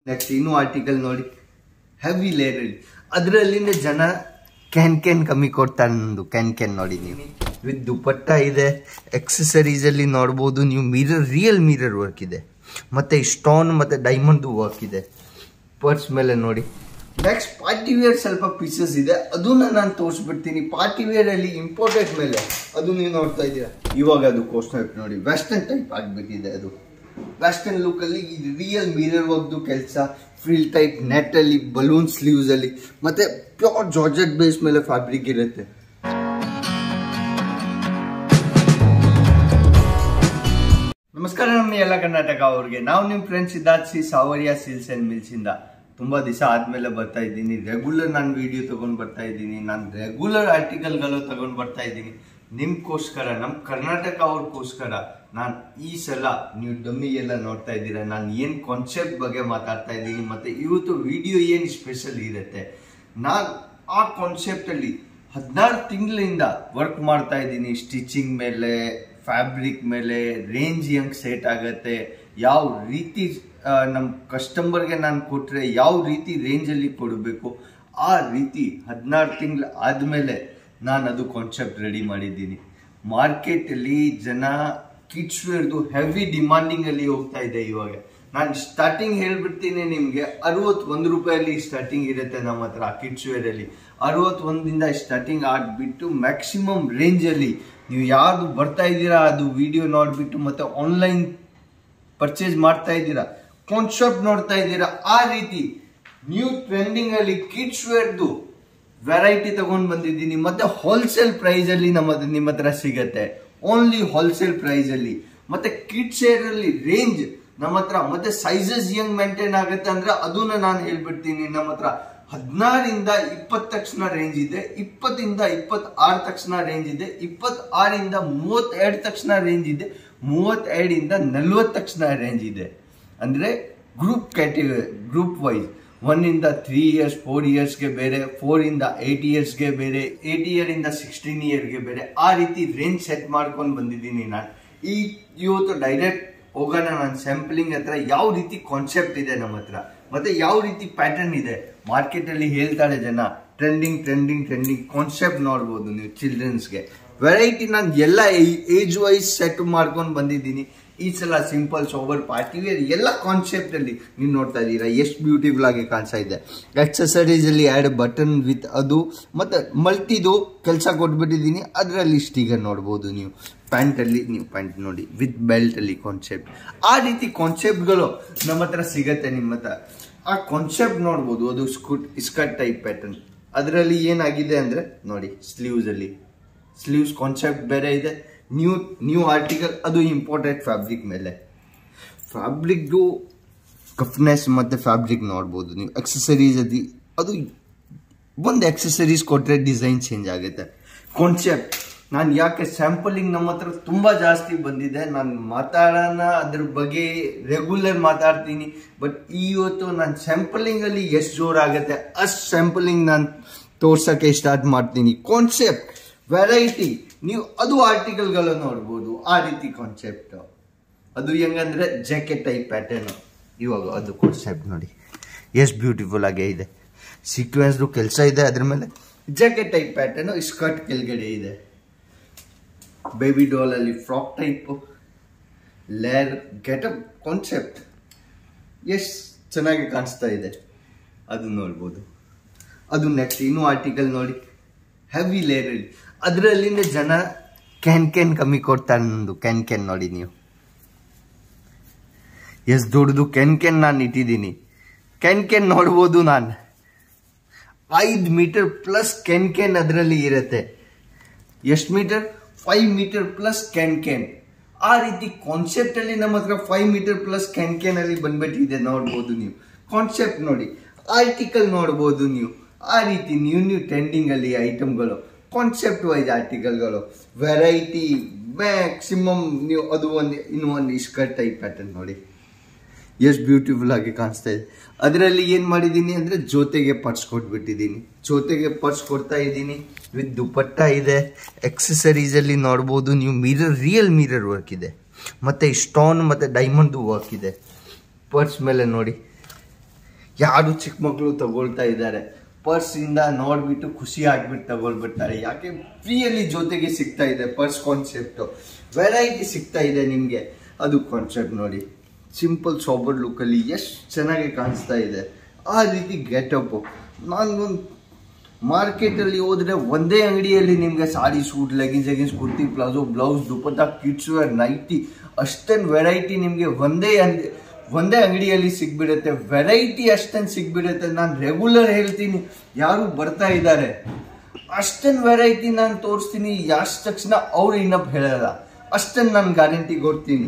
next ಇನ್ನೂ article ನೋಡಿ heavy ಲೇರೆಡ್ ಅದರಲ್ಲಿನೇ ಜನ ಕ್ಯಾನ್ ಕ್ಯಾನ್ ಕಮ್ಮಿ ಕೊಡ್ತಾರೆ ನಂದು ಕ್ಯಾನ್ ಕ್ಯಾನ್ ನೋಡಿ ನೀವು ವಿತ್ ದುಪಟ್ಟ ಇದೆ ಎಕ್ಸಸರೀಸ್ ಅಲ್ಲಿ ನೋಡ್ಬೋದು ನೀವು ಮಿರರ್ ರಿಯಲ್ ಮಿರರ್ ವರ್ಕ್ ಇದೆ ಮತ್ತೆ ಸ್ಟೋನ್ ಮತ್ತೆ ಡೈಮಂಡ್ ವರ್ಕ್ ಇದೆ ಪರ್ಸ್ ಮೇಲೆ ನೋಡಿ ನೆಕ್ಸ್ಟ್ ಪಾರ್ಟಿ ವೇರ್ ಸ್ವಲ್ಪ ಪೀಸಸ್ ಇದೆ ಅದನ್ನ ನಾನು ತೋರಿಸ್ಬಿಡ್ತೀನಿ ಪಾರ್ಟಿ ವೇರ್ ಅಲ್ಲಿ ಇಂಪೋರ್ಟೆಡ್ ಮೇಲೆ ಅದು ನೀವು ನೋಡ್ತಾ ಇದ್ದೀರಾ ಇವಾಗ ಅದು ಕೋಸ್ಟೈಪ್ ನೋಡಿ ವೆಸ್ಟರ್ನ್ ಟೈಪ್ ಆಗ್ಬಿಟ್ಟಿದೆ ಅದು ವೆಸ್ಟರ್ನ್ ಲುಕ್ ಅಲ್ಲಿ ರಿಯಲ್ ಮಿರರ್ ವರ್ಕ್ದು ಕೆಲಸ ಫ್ರಿಲ್ ಟೈಪ್ ನೆಟ್ ಅಲ್ಲಿ ಬಲೂನ್ ಸ್ಲೀವ್ಸ್ ಅಲ್ಲಿ ಮತ್ತೆ ಪ್ಯೂರ್ ಜಾರ್ಜೆಟ್ ಬೇಸ್ ಮೇಲೆ ಫ್ಯಾಬ್ರಿಕ್ ಇರುತ್ತೆ ನಮಸ್ಕಾರ ನಮ್ಮ ಎಲ್ಲ ಕರ್ನಾಟಕ ಅವ್ರಿಗೆ ನಾವು ನಿಮ್ಮ friends Siddharth C Sawariya silks and mills ಇಂದ ತುಂಬಾ ದಿವಸ ಆದ್ಮೇಲೆ ಬರ್ತಾ ಇದ್ದೀನಿ ರೆಗ್ಯುಲರ್ ನಾನು ವಿಡಿಯೋ ತಗೊಂಡ್ ಬರ್ತಾ ಇದ್ದೀನಿ ನಾನು ರೆಗ್ಯುಲರ್ ಆರ್ಟಿಕಲ್ಗಳು ತಗೊಂಡ್ ಬರ್ತಾ ಇದ್ದೀನಿ ನಿಮ್ಗೋಸ್ಕರ ನಮ್ಮ ಕರ್ನಾಟಕ ಅವ್ರಿಗೋಸ್ಕರ ನಾನು ಈ ಸಲ ನೀವು ಡಮ್ಮಿ ಎಲ್ಲ ನೋಡ್ತಾ ಇದ್ದೀರಾ ನಾನು ಏನು ಕಾನ್ಸೆಪ್ಟ್ ಬಗ್ಗೆ ಮಾತಾಡ್ತಾ ಇದ್ದೀನಿ ಮತ್ತೆ ಇವತ್ತು ವಿಡಿಯೋ ಏನು ಸ್ಪೆಷಲ್ ಇರುತ್ತೆ ನಾನು ಆ ಕಾನ್ಸೆಪ್ಟ್ ಅಲ್ಲಿ ಹದಿನಾರು ತಿಂಗಳಿಂದ ವರ್ಕ್ ಮಾಡ್ತಾ ಇದ್ದೀನಿ ಸ್ಟಿಚಿಂಗ್ ಮೇಲೆ ಫ್ಯಾಬ್ರಿಕ್ ಮೇಲೆ ರೇಂಜ್ ಹೆಂಗ್ ಸೆಟ್ ಆಗತ್ತೆ ಯಾವ ರೀತಿ ನಮ್ಮ ಕಸ್ಟಮರ್ಗೆ ನಾನು ಕೊಟ್ಟರೆ ಯಾವ ರೀತಿ ರೇಂಜಲ್ಲಿ ಕೊಡಬೇಕು ಆ ರೀತಿ ಹದಿನಾರು ತಿಂಗಳು ಆದಮೇಲೆ ನಾನು ಅದು ಕಾನ್ಸೆಪ್ಟ್ ರೆಡಿ ಮಾಡಿದ್ದೀನಿ ಮಾರ್ಕೆಟಲ್ಲಿ ಜನ ಕಿಡ್ಸ್ ವೇರ್ದು ಹೆವಿ ಡಿಮಾಂಡಿಂಗಲ್ಲಿ ಹೋಗ್ತಾ ಇದೆ ಇವಾಗ ನಾನು ಸ್ಟಾರ್ಟಿಂಗ್ ಹೇಳ್ಬಿಡ್ತೀನಿ ನಿಮಗೆ ಅರವತ್ತೊಂದು ರೂಪಾಯಲ್ಲಿ ಸ್ಟಾರ್ಟಿಂಗ್ ಇರುತ್ತೆ ನಮ್ಮ ಹತ್ರ ಕಿಡ್ಸ್ ವೇರಲ್ಲಿ ಅರವತ್ತೊಂದಿಂದ ಸ್ಟಾರ್ಟಿಂಗ್ ಆಗಿಬಿಟ್ಟು ಮ್ಯಾಕ್ಸಿಮಮ್ ರೇಂಜಲ್ಲಿ ನೀವು ಯಾವುದು ಬರ್ತಾ ಇದ್ದೀರಾ ಅದು ವಿಡಿಯೋ ನೋಡಿಬಿಟ್ಟು ಮತ್ತೆ ಆನ್ಲೈನ್ ಪರ್ಚೇಸ್ ಮಾಡ್ತಾ ಇದ್ದೀರಾ ಕಾನ್ಸೆಪ್ಟ್ ನೋಡ್ತಾ ಇದ್ದೀರಾ ಆ ರೀತಿ ನ್ಯೂ ಟ್ರೆಂಡಿಂಗ್ ಅಲ್ಲಿ ಕಿಡ್ಸ್ ವೇರ್ದು ವೆರೈಟಿ ತಗೊಂಡ್ ಬಂದಿದ್ದೀನಿ ಮತ್ತೆ ಹೋಲ್ಸೇಲ್ ಪ್ರೈಸ್ ಅಲ್ಲಿ ನಮ್ಮ ನಿಮ್ಮ ಹತ್ರ ಸಿಗತ್ತೆ ಓನ್ಲಿ ಹೋಲ್ಸೇಲ್ ಪ್ರೈಸ್ ಅಲ್ಲಿ ಮತ್ತೆ ಕಿಡ್ಸ್ ವೇರ್ ಅಲ್ಲಿ ರೇಂಜ್ ನಮ್ಮ ಹತ್ರ ಮತ್ತೆ ಸೈಜಸ್ ಹೆಂಗ್ ಮೇಂಟೈನ್ ಆಗುತ್ತೆ ಅಂದ್ರೆ ಅದನ್ನ ನಾನು ಹೇಳ್ಬಿಡ್ತೀನಿ ನಮ್ಮ ಹತ್ರ ಹದಿನಾರಿಂದ ಇಪ್ಪತ್ತು ತಕ್ಷಣ ರೇಂಜ್ ಇದೆ ಇಪ್ಪತ್ತಿಂದ ಇಪ್ಪತ್ ಆರು ತಕ್ಷಣ ರೇಂಜ್ ಇದೆ ಇಪ್ಪತ್ ಆರಿಂದ ಮೂವತ್ತೆರಡು ತಕ್ಷಣ ರೇಂಜ್ ಇದೆ ಮೂವತ್ತೆರಡಿಂದ ನಲ್ವತ್ತು ತಕ್ಷಣ ರೇಂಜ್ ಇದೆ ಅಂದ್ರೆ group category group wise one ಇಂದ ತ್ರೀ ಇಯರ್ಸ್ ಫೋರ್ ಇಯರ್ಸ್ಗೆ ಬೇರೆ ಫೋರ್ ಇಂದ ಏಟ್ ಇಯರ್ಸ್ಗೆ ಬೇರೆ ಏಟ್ ಇಯರ್ ಇಂದ ಸಿಕ್ಸ್ಟೀನ್ ಇಯರ್ಗೆ ಬೇರೆ ಆ ರೀತಿ ರೇಂಜ್ ಸೆಟ್ ಮಾಡ್ಕೊಂಡು ಬಂದಿದ್ದೀನಿ ನಾನು ಈ ಇವತ್ತು ಡೈರೆಕ್ಟ್ ಹೋಗೋಣ ನಾನು ಸ್ಯಾಂಪಲಿಂಗ್ ಹತ್ರ ಯಾವ ರೀತಿ ಕಾನ್ಸೆಪ್ಟ್ ಇದೆ ನಮ್ಮ ಹತ್ರ ಮತ್ತೆ ಯಾವ ರೀತಿ ಪ್ಯಾಟರ್ನ್ ಇದೆ ಮಾರ್ಕೆಟ್ ಅಲ್ಲಿ ಹೇಳ್ತಾರೆ ಜನ ಟ್ರೆಂಡಿಂಗ್ ಟ್ರೆಂಡಿಂಗ್ ಟ್ರೆಂಡಿಂಗ್ ಕಾನ್ಸೆಪ್ಟ್ ನೋಡ್ಬೋದು ನೀವು ಚಿಲ್ಡ್ರನ್ಸ್ಗೆ ವೆರೈಟಿ ನಾನು ಎಲ್ಲ ಏಜ್ ವೈಸ್ ಸೆಟ್ ಮಾಡ್ಕೊಂಡು ಬಂದಿದ್ದೀನಿ ಈ ಸಲ ಸಿಂಪಲ್ ಸೋಬರ್ ಪಾರ್ಟಿ ವೇರ್ ಎಲ್ಲ ಕಾನ್ಸೆಪ್ಟ್ ಅಲ್ಲಿ ನೀವು ನೋಡ್ತಾ ಇದ್ದೀರಾ ಎಷ್ಟು ಬ್ಯೂಟಿಫುಲ್ ಆಗಿ ಕಾಣಿಸ್ತಾ ಇದೆ ಎಕ್ಸಸರೀಸ್ ಅಲ್ಲಿ ಆ್ಯಡ್ ಬಟನ್ ವಿತ್ ಅದು ಮತ್ತೆ ಮಲ್ಟಿದು ಕೆಲಸ ಕೊಟ್ಬಿಟ್ಟಿದ್ದೀನಿ ಅದರಲ್ಲಿ ಸ್ಟಿಗರ್ ನೋಡ್ಬೋದು ನೀವು ಪ್ಯಾಂಟ್ ಅಲ್ಲಿ ನೀವು ಪ್ಯಾಂಟ್ ನೋಡಿ ವಿತ್ ಬೆಲ್ಟ್ ಅಲ್ಲಿ ಕಾನ್ಸೆಪ್ಟ್ ಆ ರೀತಿ ಕಾನ್ಸೆಪ್ಟ್ಗಳು ನಮ್ಮ ಹತ್ರ ಸಿಗತ್ತೆ ನಿಮ್ಮ ಹತ್ರ ಆ ಕಾನ್ಸೆಪ್ಟ್ ನೋಡ್ಬೋದು ಅದು ಸ್ಕೂಟ್ ಸ್ಕರ್ಟ್ ಟೈಪ್ ಪ್ಯಾಟರ್ನ್ ಅದರಲ್ಲಿ ಏನಾಗಿದೆ ಅಂದ್ರೆ ನೋಡಿ ಸ್ಲೀವ್ಸ್ ಅಲ್ಲಿ ಸ್ಲೀವ್ಸ್ ಕಾನ್ಸೆಪ್ಟ್ ಬೇರೆ ಇದೆ ನ್ಯೂ ನ್ಯೂ ಆರ್ಟಿಕಲ್ ಅದು ಇಂಪಾರ್ಟೆಂಟ್ ಫ್ಯಾಬ್ರಿಕ್ ಮೇಲೆ ಫ್ಯಾಬ್ರಿಕ್ದು ಕಫ್ನೆಸ್ ಮತ್ತು ಫ್ಯಾಬ್ರಿಕ್ ನೋಡ್ಬೋದು ನೀವು ಎಕ್ಸಸರೀಸ್ ಅದಿ ಅದು ಒಂದು ಎಕ್ಸಸರೀಸ್ ಕೊಟ್ಟರೆ ಡಿಸೈನ್ ಚೇಂಜ್ ಆಗುತ್ತೆ ಕಾನ್ಸೆಪ್ಟ್ ನಾನು ಯಾಕೆ ಸ್ಯಾಂಪಲಿಂಗ್ ನಮ್ಮ ಹತ್ರ ತುಂಬ ಜಾಸ್ತಿ ಬಂದಿದೆ ನಾನು ಮಾತಾಡೋಣ ಅದ್ರ ಬಗ್ಗೆ ರೆಗ್ಯುಲರ್ ಮಾತಾಡ್ತೀನಿ ಬಟ್ ಇವತ್ತು ನಾನು ಸ್ಯಾಂಪಲಿಂಗಲ್ಲಿ ಎಷ್ಟು ಜೋರಾಗುತ್ತೆ ಅಷ್ಟು ಸ್ಯಾಂಪಲಿಂಗ್ ನಾನು ತೋರ್ಸೋಕ್ಕೆ ಸ್ಟಾರ್ಟ್ ಮಾಡ್ತೀನಿ ಕಾನ್ಸೆಪ್ಟ್ ವೆರೈಟಿ ನೀವು ಅದು ಆರ್ಟಿಕಲ್ಗಳು ನೋಡ್ಬೋದು ಆ ರೀತಿ ಕಾನ್ಸೆಪ್ಟ್ ಅದು ಹೆಂಗಂದ್ರೆ ಜಾಕೆಟ್ ಟೈಪ್ ಪ್ಯಾಟರ್ನ್ ಇವಾಗ ಅದು ಕಾನ್ಸೆಪ್ಟ್ ನೋಡಿ ಎಷ್ಟು ಬ್ಯೂಟಿಫುಲ್ ಆಗೇ ಇದೆ ಸೀಕ್ವೆನ್ಸ್ದು ಕೆಲಸ ಇದೆ ಅದ್ರ ಮೇಲೆ ಜಾಕೆಟ್ ಟೈಪ್ ಪ್ಯಾಟರ್ನ್ ಸ್ಕರ್ಟ್ ಕೆಳಗಡೆ ಇದೆ ಬೇಬಿ ಡಾಲ್ ಅಲ್ಲಿ frock type layer getup concept ಎಷ್ಟು ಚೆನ್ನಾಗಿ ಕಾಣಿಸ್ತಾ ಇದೆ ಅದು ನೋಡ್ಬೋದು ಅದು ನೆಕ್ಸ್ಟ್ ಇನ್ನೂ ಆರ್ಟಿಕಲ್ ನೋಡಿ ಹೆವಿ ಲೇರೆಡ್ ಅದರಲ್ಲಿನೇ ಜನ ಕ್ಯಾನ್ ಕ್ಯಾನ್ ಕಮ್ಮಿ ಕೊಡ್ತಾರೆ ನಂದು ಕ್ಯಾನ್ ಕ್ಯಾನ್ ನೋಡಿ ನೀವು ಎಷ್ಟು ದೊಡ್ಡದು ಕ್ಯಾನ್ ಕ್ಯಾನ್ ನಾನು ಇಟ್ಟಿದ್ದೀನಿ ಕ್ಯಾನ್ ಕ್ಯಾನ್ ನೋಡ್ಬೋದು ನಾನು ಐದು ಮೀಟರ್ ಪ್ಲಸ್ ಕ್ಯಾನ್ ಕ್ಯಾನ್ ಅದರಲ್ಲಿ ಇರುತ್ತೆ ಎಷ್ಟು metre five metre plus can can ಆ ರೀತಿ ಕಾನ್ಸೆಪ್ಟ್ ಅಲ್ಲಿ ನಮ್ಮ ಹತ್ರ five metre plus can can ಅಲ್ಲಿ ಬಂದ್ಬಿಟ್ಟಿದೆ ನೋಡ್ಬೋದು ನೀವು ಕಾನ್ಸೆಪ್ಟ್ ನೋಡಿ ಆರ್ಟಿಕಲ್ ನೋಡ್ಬೋದು ನೀವು ಆ ರೀತಿ ನ್ಯೂ ನ್ಯೂ ಟ್ರೆಂಡಿಂಗ್ ಅಲ್ಲಿ ಐಟಮ್ಗಳು ಕಾನ್ಸೆಪ್ಟ್ ವೈಸ್ ಆರ್ಟಿಕಲ್ಗಳು ವೆರೈಟಿ ಮ್ಯಾಕ್ಸಿಮಮ್ ನೀವು ಅದು ಒಂದು ಇನ್ನು ಒಂದು ಸ್ಕರ್ಟ್ ಟೈಪ್ ಪ್ಯಾಟರ್ನ್ ನೋಡಿ ಎಷ್ಟು ಬ್ಯೂಟಿಫುಲ್ ಆಗಿ ಕಾಣಿಸ್ತಾ ಇದೆ ಅದರಲ್ಲಿ ಏನು ಮಾಡಿದ್ದೀನಿ ಅಂದರೆ ಜೊತೆಗೆ ಪರ್ಸ್ ಕೊಟ್ಬಿಟ್ಟಿದ್ದೀನಿ ಜೊತೆಗೆ ಪರ್ಸ್ ಕೊಡ್ತಾ ಇದ್ದೀನಿ ವಿತ್ ದುಪಟ್ಟ ಇದೆ ಎಕ್ಸಸರೀಸಲ್ಲಿ ನೋಡ್ಬೋದು ನೀವು ಮಿರರ್ ರಿಯಲ್ ಮಿರರ್ ವರ್ಕ್ ಇದೆ ಮತ್ತು ಸ್ಟೋನ್ ಮತ್ತು ಡೈಮಂಡ್ದು ವರ್ಕ್ ಇದೆ ಪರ್ಸ್ ಮೇಲೆ ನೋಡಿ ಯಾರು ಚಿಕ್ಕ ಮಕ್ಕಳು ತಗೊಳ್ತಾ ಇದ್ದಾರೆ ಪರ್ಸ್ ಇಂದ ನೋಡ್ಬಿಟ್ಟು ಖುಷಿ ಆಗ್ಬಿಟ್ಟು ತಗೊಳ್ಬಿಡ್ತಾರೆ ಯಾಕೆ ಫ್ರೀಯಲ್ಲಿ ಜೊತೆಗೆ ಸಿಗ್ತಾ ಇದೆ ಪರ್ಸ್ ಕಾನ್ಸೆಪ್ಟ್ ವೆರೈಟಿ ಸಿಗ್ತಾ ಇದೆ ನಿಮ್ಗೆ ಅದು ಕಾನ್ಸೆಪ್ಟ್ ನೋಡಿ ಸಿಂಪಲ್ ಸಾಬರ್ ಲುಕ್ಕಲ್ಲಿ ಎಷ್ಟು ಚೆನ್ನಾಗಿ ಕಾಣಿಸ್ತಾ ಇದೆ ಆ ರೀತಿ ಗೆಟಪ್ ನಾನು ಮಾರ್ಕೆಟಲ್ಲಿ ಹೋದ್ರೆ ಒಂದೇ ಅಂಗಡಿಯಲ್ಲಿ ನಿಮಗೆ sari suit leggings leggings kurti palazzo blouse dupatta kids wear nighty ಅಷ್ಟೊಂದು ವೆರೈಟಿ ನಿಮಗೆ ಒಂದೇ ಅಂದ್ ಒಂದೇ ಅಂಗಡಿಯಲ್ಲಿ ಸಿಗ್ಬಿಡುತ್ತೆ ವೆರೈಟಿ ಅಷ್ಟೊಂದು ಸಿಗ್ಬಿಡುತ್ತೆ ನಾನು ರೆಗ್ಯುಲರ್ ಹೇಳ್ತೀನಿ ಯಾರು ಬರ್ತಾ ಇದ್ದಾರೆ ಅಷ್ಟೊಂದು ವೆರೈಟಿ ನಾನು ತೋರಿಸ್ತೀನಿ ಅಷ್ಟು ತಕ್ಷಣ ಅವ್ರು ಇನ್ನಪ್ ಹೇಳಲ್ಲ ಅಷ್ಟನ್ನು ನಾನು ಗ್ಯಾರಂಟಿ ಕೊಡ್ತೀನಿ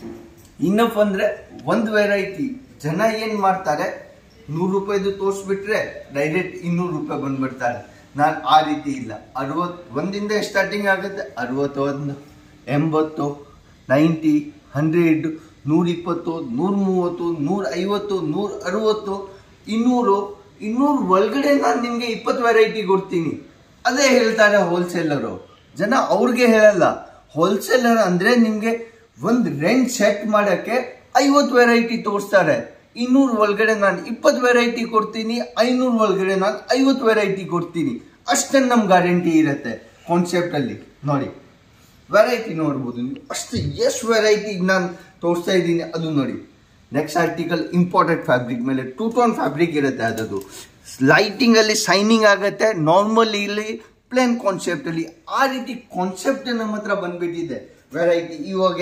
ಇನ್ನಪ್ ಅಂದ್ರೆ ಒಂದು ವೆರೈಟಿ ಜನ ಏನ್ ಮಾಡ್ತಾರೆ ನೂರು ರೂಪಾಯಿದು ತೋರಿಸ್ಬಿಟ್ರೆ ಡೈರೆಕ್ಟ್ ಇನ್ನೂರು ರೂಪಾಯಿ ಬಂದ್ಬಿಡ್ತಾರೆ ನಾನು ಆ ರೀತಿ ಇಲ್ಲ ಅರವತ್ ಒಂದಿಂದ ಸ್ಟಾರ್ಟಿಂಗ್ ಆಗುತ್ತೆ ಅರವತ್ತೊಂದು ಎಂಬತ್ತು ನೈಂಟಿ ಹಂಡ್ರೆಡ್ ನೂರಿಪ್ಪತ್ತು ನೂರ ಮೂವತ್ತು ನೂರ ಐವತ್ತು ನೂರ ಅರವತ್ತು ಇನ್ನೂರು ಇನ್ನೂರು ಒಳಗಡೆ ನಾನು ನಿಮಗೆ ಇಪ್ಪತ್ತು ವೆರೈಟಿ ಕೊಡ್ತೀನಿ ಅದೇ ಹೇಳ್ತಾರೆ ಹೋಲ್ಸೇಲರು ಜನ ಅವ್ರಿಗೆ ಹೇಳಲ್ಲ ಹೋಲ್ಸೇಲರ್ ಅಂದ್ರೆ ನಿಮಗೆ ಒಂದು ರೆಂಟ್ ಸೆಟ್ ಮಾಡಕ್ಕೆ ಐವತ್ತು ವೆರೈಟಿ ತೋರಿಸ್ತಾರೆ ಇನ್ನೂರು ಒಳಗಡೆ ನಾನು ಇಪ್ಪತ್ತು ವೆರೈಟಿ ಕೊಡ್ತೀನಿ ಐನೂರು ಒಳಗಡೆ ನಾನು ಐವತ್ತು ವೆರೈಟಿ ಕೊಡ್ತೀನಿ ಅಷ್ಟನ್ನು ನಮ್ಮ ಗ್ಯಾರಂಟಿ ಇರುತ್ತೆ ಕಾನ್ಸೆಪ್ಟ್ ಅಲ್ಲಿ ನೋಡಿ ವೆರೈಟಿ ನೋಡ್ಬೋದು ನೀವು ಅಷ್ಟು ಎಷ್ಟು ವೆರೈಟಿ ನಾನು ತೋರಿಸ್ತಾ ಇದ್ದೀನಿ ಅದು ನೋಡಿ ನೆಕ್ಸ್ಟ್ ಆರ್ಟಿಕಲ್ ಇಂಪಾರ್ಟೆಂಟ್ ಫ್ಯಾಬ್ರಿಕ್ ಮೇಲೆ ಟೂ ಟೋನ್ ಫ್ಯಾಬ್ರಿಕ್ ಇರುತ್ತೆ ಅದದು ಲೈಟಿಂಗ್ ಅಲ್ಲಿ ಸೈನಿಂಗ್ ಆಗುತ್ತೆ ನಾರ್ಮಲ್ ಇಲ್ಲಿ ಪ್ಲೇನ್ ಕಾನ್ಸೆಪ್ಟ್ ಅಲ್ಲಿ ಆ ರೀತಿ ಕಾನ್ಸೆಪ್ಟ್ ನಮ್ಮ ಹತ್ರ ಬಂದ್ಬಿಟ್ಟಿದೆ ವೆರೈಟಿ ಇವಾಗ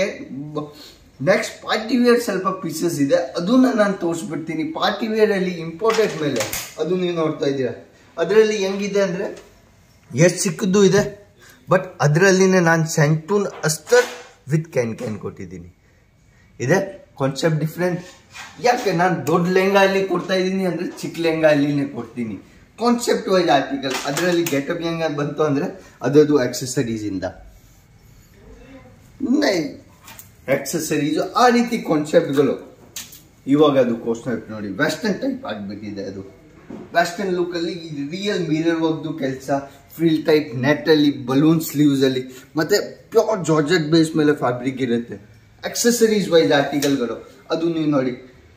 ನೆಕ್ಸ್ಟ್ ಪಾರ್ಟಿ ವೇರ್ ಸ್ವಲ್ಪ ಪೀಸಸ್ ಇದೆ ಅದನ್ನ ನಾನು ತೋರಿಸ್ಬಿಡ್ತೀನಿ ಪಾರ್ಟಿ ವೇರ್ ಅಲ್ಲಿ ಇಂಪಾರ್ಟೆಂಟ್ ಮೇಲೆ ಅದು ನೀವು ನೋಡ್ತಾ ಇದ್ದೀರಾ ಅದರಲ್ಲಿ ಹೆಂಗಿದೆ ಅಂದ್ರೆ ಎಷ್ಟು ಚಿಕ್ಕದ್ದು ಇದೆ ಬಟ್ ಅದರಲ್ಲಿನೇ ನಾನು ಸೆಂಟೂನ್ ಅಸ್ತರ್ ವಿತ್ ಕ್ಯಾನ್ ಕ್ಯಾನ್ ಕೊಟ್ಟಿದ್ದೀನಿ ಇದೆ ಕಾನ್ಸೆಪ್ಟ್ ಡಿಫ್ರೆಂಟ್ ಯಾಕೆ ನಾನು ದೊಡ್ಡ ಲೆಹಂಗಾ ಅಲ್ಲಿ ಕೊಡ್ತಾ ಇದ್ದೀನಿ ಅಂದ್ರೆ ಚಿಕ್ಕ ಲೆಹಂಗಾ ಅಲ್ಲಿನೇ ಕೊಡ್ತೀನಿ ಕಾನ್ಸೆಪ್ಟ್ ವೈಸ್ ಆರ್ಟಿಕಲ್ ಅದರಲ್ಲಿ ಗೆಟಪ್ ಹೆಂಗ ಬಂತು ಅಂದ್ರೆ ಅದದು ಆಕ್ಸೆಸರೀಸ್ ಇಂದ ಆಕ್ಸೆಸರೀಸ್ ಆ ರೀತಿ ಕಾನ್ಸೆಪ್ಟ್ಗಳು ಇವಾಗ ಅದು ಕಾನ್ಸೆಪ್ಟ್ ನೋಡಿ ವೆಸ್ಟರ್ನ್ ಟೈಪ್ ಆಗ್ಬಿಟ್ಟಿದೆ ಅದು ವೆಸ್ಟರ್ನ್ ಲುಕ್ ಅಲ್ಲಿ ರಿಯಲ್ ಮಿರರ್ ವರ್ಕ್ದು ಕೆಲಸ ಫ್ರಿಲ್ ಟೈಪ್ ನೆಟ್ ಅಲ್ಲಿ ಬಲೂನ್ ಸ್ಲೀವ್ಸ್ ಅಲ್ಲಿ ಮತ್ತೆ ಪ್ಯೂರ್ ಜಾರ್ಜೆಟ್ ಬೇಸ್ ಮೇಲೆ ಫ್ಯಾಬ್ರಿಕ್ ಇರುತ್ತೆ ಅಕ್ಸೆಸರೀಸ್ ವೈಸ್ ಆರ್ಟಿಕಲ್ಗಳು ಅದು ನೀವು ನೋಡಿ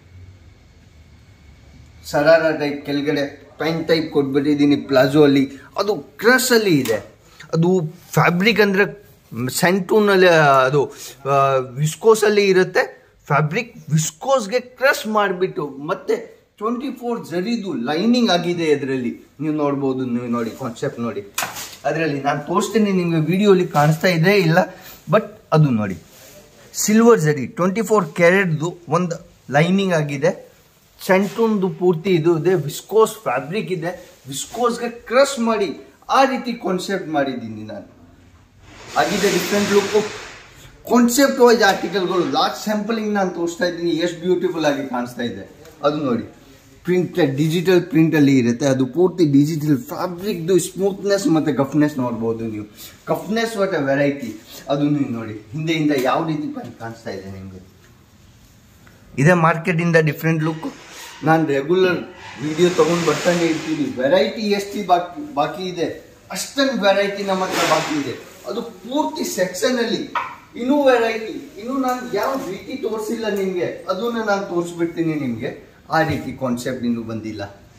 ಸರಾರ ಟೈಪ್ ಕೆಳಗಡೆ ಪ್ಯಾಂಟ್ ಟೈಪ್ ಕೊಟ್ಬಿಟ್ಟಿದ್ದೀನಿ ಪ್ಲಾಜೋ ಅಲ್ಲಿ ಅದು ಕ್ರಸ್ ಅಲ್ಲಿ ಇದೆ ಅದು ಫ್ಯಾಬ್ರಿಕ್ ಅಂದ್ರೆ ಸೆಂಟೂನ್ ಅಲ್ಲಿ ಅದು ವಿಸ್ಕೋಸ್ ಅಲ್ಲಿ ಇರುತ್ತೆ ಫ್ಯಾಬ್ರಿಕ್ ವಿಸ್ಕೋಸ್ಗೆ ಕ್ರಶ್ ಮಾಡಿಬಿಟ್ಟು ಮತ್ತೆ ಟ್ವೆಂಟಿ ಫೋರ್ ಜರಿದು ಲೈನಿಂಗ್ ಆಗಿದೆ ಇದರಲ್ಲಿ ನೀವು ನೋಡ್ಬೋದು ನೀವು ನೋಡಿ ಕಾನ್ಸೆಪ್ಟ್ ನೋಡಿ ಅದರಲ್ಲಿ ನಾನು ತೋರಿಸ್ತೀನಿ ನಿಮಗೆ ವಿಡಿಯೋಲಿ ಕಾಣಿಸ್ತಾ ಇದೆ ಇಲ್ಲ ಬಟ್ ಅದು ನೋಡಿ ಸಿಲ್ವರ್ ಜರಿ ಟ್ವೆಂಟಿ ಫೋರ್ ಕ್ಯಾರೆಟ್ದು ಒಂದು ಲೈನಿಂಗ್ ಆಗಿದೆ ಸೆಂಟೂನ್ದು ಪೂರ್ತಿ ಇದು ಇದೆ ವಿಸ್ಕೋಸ್ ಫ್ಯಾಬ್ರಿಕ್ ಇದೆ ವಿಸ್ಕೋಸ್ಗೆ ಕ್ರಶ್ ಮಾಡಿ ಆ ರೀತಿ ಕಾನ್ಸೆಪ್ಟ್ ಮಾಡಿದ್ದೀನಿ ನಾನು ಆಗಿದೆ ಡಿಫ್ರೆಂಟ್ ಲುಕ್ ಕಾನ್ಸೆಪ್ಟ್ ವೈಸ್ ಆರ್ಟಿಕಲ್ಗಳು ಲಾಸ್ಟ್ ಸ್ಯಾಂಪಲಿಂಗ್ ನಾನು ತೋರಿಸ್ತಾ ಇದ್ದೀನಿ ಎಷ್ಟು ಬ್ಯೂಟಿಫುಲ್ ಆಗಿ ಕಾಣಿಸ್ತಾ ಇದೆ ಅದು ನೋಡಿ ಪ್ರಿಂಟ್ ಡಿಜಿಟಲ್ ಪ್ರಿಂಟ್ ಅಲ್ಲಿ ಇರುತ್ತೆ ಅದು ಪೂರ್ತಿ ಡಿಜಿಟಲ್ ಫ್ಯಾಬ್ರಿಕ್ದು ಸ್ಮೂತ್ನೆಸ್ ಮತ್ತೆ ಕಫ್ನೆಸ್ ನೋಡ್ಬೋದು ನೀವು ಕಫ್ನೆಸ್ ವಾಟ್ ಅ ವೆರೈಟಿ ಅದು ನೀವು ನೋಡಿ ಹಿಂದೆಯಿಂದ ಯಾವ ರೀತಿ ಕಾಣಿಸ್ತಾ ಇದೆ ನಿಮಗೆ ಇದೇ ಮಾರ್ಕೆಟ್ ಇಂದ ಡಿಫ್ರೆಂಟ್ ಲುಕ್ ನಾನು ರೆಗ್ಯುಲರ್ ವಿಡಿಯೋ ತಗೊಂಡು ಬರ್ತಾನೆ ಇರ್ತೀನಿ ವೆರೈಟಿ ಎಷ್ಟು ಬಾಕಿ ಬಾಕಿ ಇದೆ ಅಷ್ಟೊಂದು ವೆರೈಟಿ ನಮ್ಮ ಹತ್ರ ಬಾಕಿ ಇದೆ ಅದು ಪೂರ್ತಿ ಸೆಕ್ಷನ್ ಅಲ್ಲಿ ಇನ್ನೂ ವೆರೈಟಿ ಇನ್ನೂ ನಾನು ಯಾವ ರೀತಿ ತೋರಿಸಿಲ್ಲ ನಿಮಗೆ ಅದನ್ನ ನಾನು ತೋರಿಸ್ಬಿಡ್ತೀನಿ ನಿಮಗೆ ಆ ರೀತಿ ಕಾನ್ಸೆಪ್ಟ್ ಇನ್ನೂ ಬಂದಿಲ್ಲ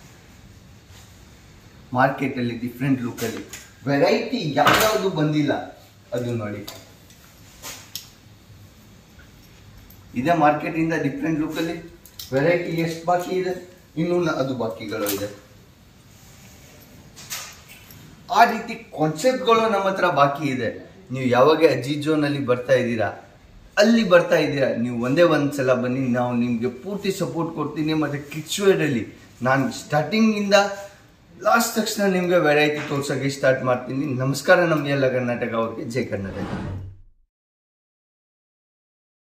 ಮಾರ್ಕೆಟ್ ಅಲ್ಲಿ ಡಿಫ್ರೆಂಟ್ ಲುಕ್ ಅಲ್ಲಿ ವೆರೈಟಿ ಯಾವ್ಯಾವುದು ಬಂದಿಲ್ಲ ಅದು ನೋಡಿ ಇದೆ ಮಾರ್ಕೆಟ್ ಇಂದ ಡಿಫ್ರೆಂಟ್ ಲುಕ್ ಅಲ್ಲಿ ವೆರೈಟಿ ಎಷ್ಟು ಬಾಕಿ ಇದೆ ಇನ್ನೂ ನ- ಅದು ಬಾಕಿಗಳು ಇದೆ ಆ ರೀತಿ ಕಾನ್ಸೆಪ್ಟ್ಗಳು ನಮ್ಮ ಹತ್ರ ಬಾಕಿ ಇದೆ ನೀವು ಯಾವಾಗ ಅಜಿಜೋನಲ್ಲಿ ಬರ್ತಾ ಇದ್ದೀರಾ ಅಲ್ಲಿ ಬರ್ತಾ ಇದ್ದೀರಾ ನೀವು ಒಂದೇ ಒಂದು ಸಲ ಬನ್ನಿ ನಾವು ನಿಮಗೆ ಪೂರ್ತಿ ಸಪೋರ್ಟ್ ಕೊಡ್ತೀನಿ ಮತ್ತು ಕಿಡ್ಸ್ ವೇರಲ್ಲಿ ನಾನು ಸ್ಟಾರ್ಟಿಂಗಿಂದ ಲಾಸ್ಟ್ ತಕ್ಷಣ ನಿಮಗೆ ವೆರೈಟಿ ತೋರ್ಸೋಕ್ಕೆ ಸ್ಟಾರ್ಟ್ ಮಾಡ್ತೀನಿ ನಮಸ್ಕಾರ ನಮ್ಮ ಎಲ್ಲ ಕರ್ನಾಟಕ ಅವ್ರಿಗೆ ಜೈ ಕರ್ನಾಟಕ